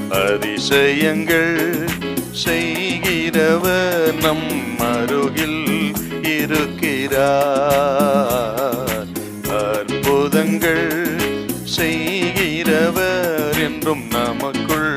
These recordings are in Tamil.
அதிசயங்கள் செய்கிறவர் நம் அருகில் இருக்கிறார் அற்புதங்கள் செய்கிறவர் என்றும் நமக்குள்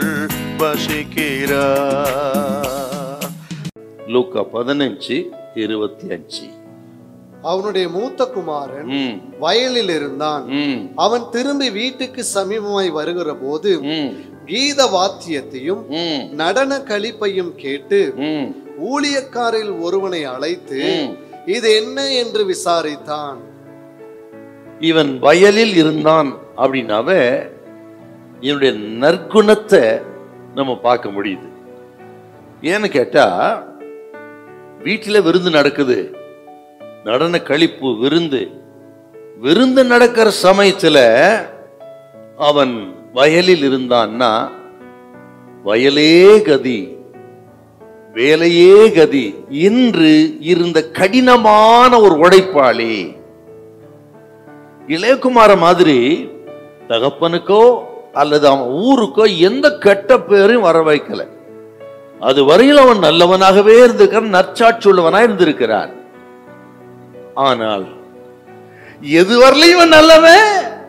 வசிக்கிறார் லூக்கா பதினஞ்சு இருபத்தி அஞ்சு அவனுடைய மூத்த குமாரன் ம் வயலில் இருந்தான் ம் அவன் திரும்பி வீட்டுக்கு சமீபமாய் வருகிற போது ம் கீத வாத்தியத்தையும் ம் நடன களிப்பையும் கேட்டு ம் ஊழியக்காரில் ஒருவனை அழைத்து ம். இது என்ன என்று விசாரித்தான் இவன் வயலில் இருந்தான் அப்படின்னாவ இவனுடைய நற்குணத்தை நம்ம பார்க்க முடியுது ஏன்னு கேட்டா வீட்டில் விருந்து நடக்குது நடன கழிப்பு விருந்து விருந்து நடக்கிற சமயத்துல அவன் வயலில் இருந்தான்னா வயலே கதி வேலையே கதி இன்று இருந்த கடினமான ஒரு உழைப்பாளி இளையகுமார மாதிரி தகப்பனுக்கோ அல்லது அவன் ஊருக்கோ எந்த கெட்ட பேரும் வர வைக்கல அது வரையில் அவன் நல்லவனாகவே இருந்திருக்கிறான் நற்சாட்சி உள்ளவனா இருந்திருக்கிறான் ஆனால் எது வரலையும் இவன் நல்லவன்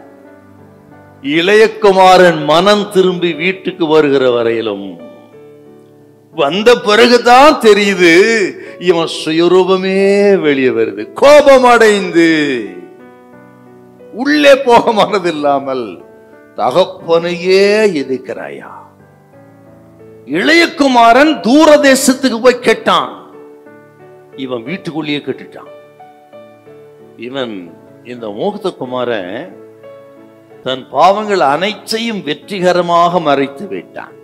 இளையகுமாரன் மனம் திரும்பி வீட்டுக்கு வருகிற வரையிலும் வந்த பிறகுதான் தெரியுது இவன் சுயரூபமே வெளியே வருது கோபம் அடைந்து உள்ளே போக மனதில்லாமல் தகப்பனையே எதிர்க்கிறாயா இளையகுமாரன் தூர தேசத்துக்கு போய் கேட்டான் இவன் வீட்டுக்குள்ளேயே கேட்டுட்டான் இவன் இந்த மூகத்த குமாரன் தன் பாவங்கள் அனைத்தையும் வெற்றிகரமாக மறைத்து விட்டான்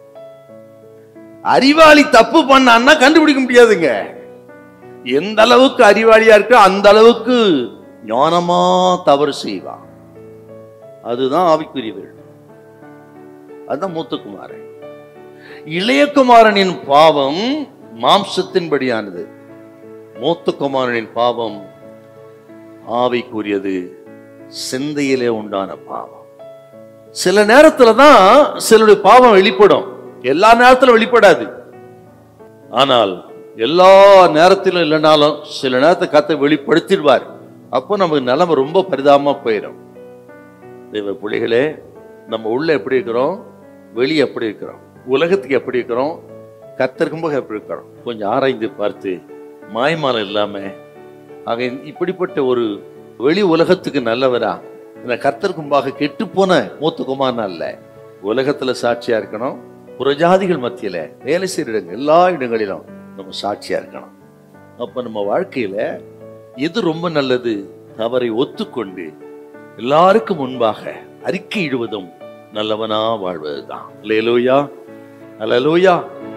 அறிவாளி தப்பு பண்ணான்னா கண்டுபிடிக்க முடியாதுங்க எந்த அளவுக்கு அறிவாளியா இருக்கோ அந்த அளவுக்கு ஞானமா தவறு செய்வான் அதுதான் ஆவிக்குரியவர்கள் அதுதான் மூத்தகுமாரன் இளையகுமாரனின் பாவம் மாம்சத்தின்படியானது மூத்தகுமாரனின் பாவம் ஆவிக்குரியது சிந்தையிலே உண்டான பாவம் சில நேரத்துல தான் சிலருடைய பாவம் வெளிப்படும் எல்லா நேரத்திலும் வெளிப்படாது ஆனால் எல்லா நேரத்திலும் இல்லைனாலும் சில நேரத்தை கத்தை வெளிப்படுத்திடுவார் அப்போ நமக்கு நிலைமை ரொம்ப பரிதாபமா போயிடும் தெய்வ பிள்ளைகளே நம்ம உள்ள எப்படி இருக்கிறோம் வெளியே எப்படி இருக்கிறோம் உலகத்துக்கு எப்படி இருக்கிறோம் கத்திருக்கும்போது எப்படி இருக்கிறோம் கொஞ்சம் ஆராய்ந்து பார்த்து மாய்மாலம் இல்லாம ஆக இப்படிப்பட்ட ஒரு வெளி உலகத்துக்கு நல்லவரா இந்த கர்த்தருக்கும்பாக கெட்டு போன மூத்த குமாரன் அல்ல உலகத்துல சாட்சியா இருக்கணும் புறஜாதிகள் மத்தியில வேலை செய்யற இடங்கள் எல்லா இடங்களிலும் நம்ம சாட்சியா இருக்கணும் அப்ப நம்ம வாழ்க்கையில எது ரொம்ப நல்லது தவறை ஒத்துக்கொண்டு எல்லாருக்கும் முன்பாக அறிக்கையிடுவதும் நல்லவனா வாழ்வதுதான் லேலூயா அலலூயா